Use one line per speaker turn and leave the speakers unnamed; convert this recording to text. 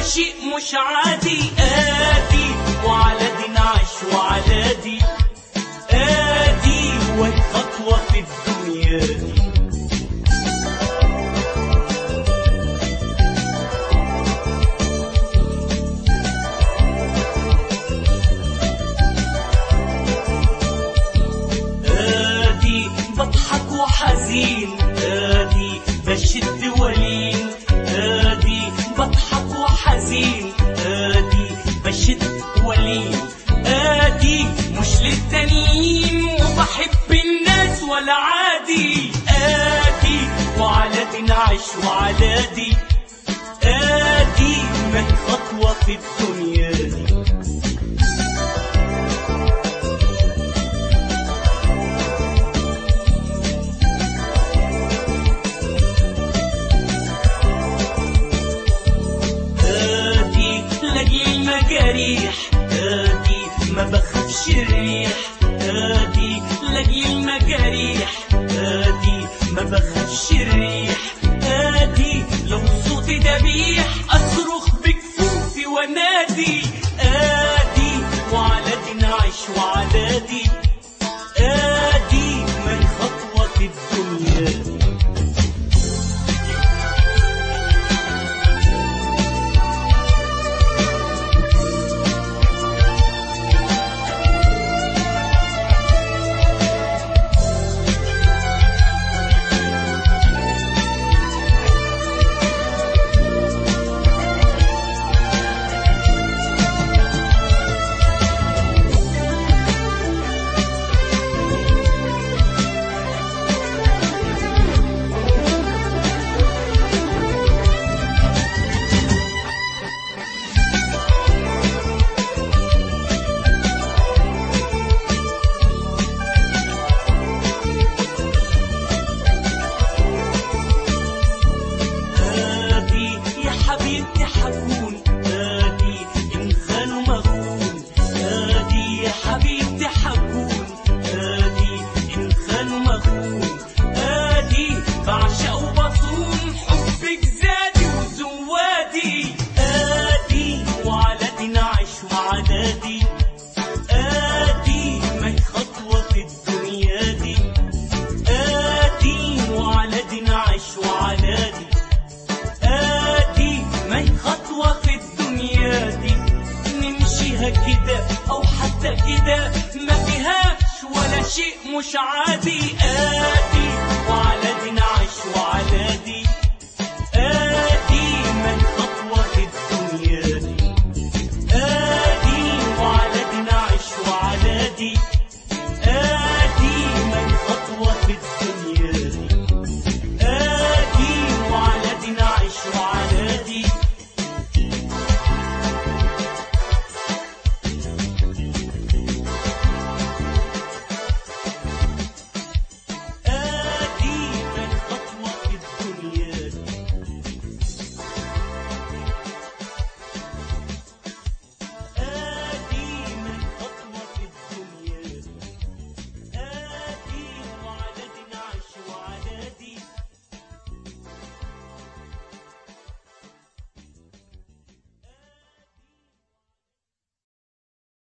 شيء مش عادي آدي وعلى دي نعيش وعلى دي آدي والخطوة في الدنيا دي آدي بضحك وحزين آدي بشد ولين آدي بضحك وحزين آدي بشد ولين آدي مش للتانيين وبحب الناس ولا عادي آدي وعلى دي نعيش وعلى دي آدي من خطوة في الدنيا دي هادي لاجل المجاريح هادي ما بخافش الريح هادي لاجل المجاريح هادي ما بخافش الريح هادي لو صوتي دبيح اصرخ بكفوفي وانادي هادي وعلى دي نعيش وعلى دي هادي من خطوة في الدنيا دي هادي يا حبيبتي حكون هادي إن خانوا مخون هادي يا حبيبتي حكون هادي إن خانوا مخون هادي بعشق وبصون حبك زادي وزوادي هادي وعلى دي نعيش وعلى دي هادي من خطوة في الدنيا دي هادي وعلى دي نعيش وعلى دي آدي ما خطوة في الدنيا دي نمشيها كده أو حتى كده ما فيهاش ولا شيء مش عادي آدي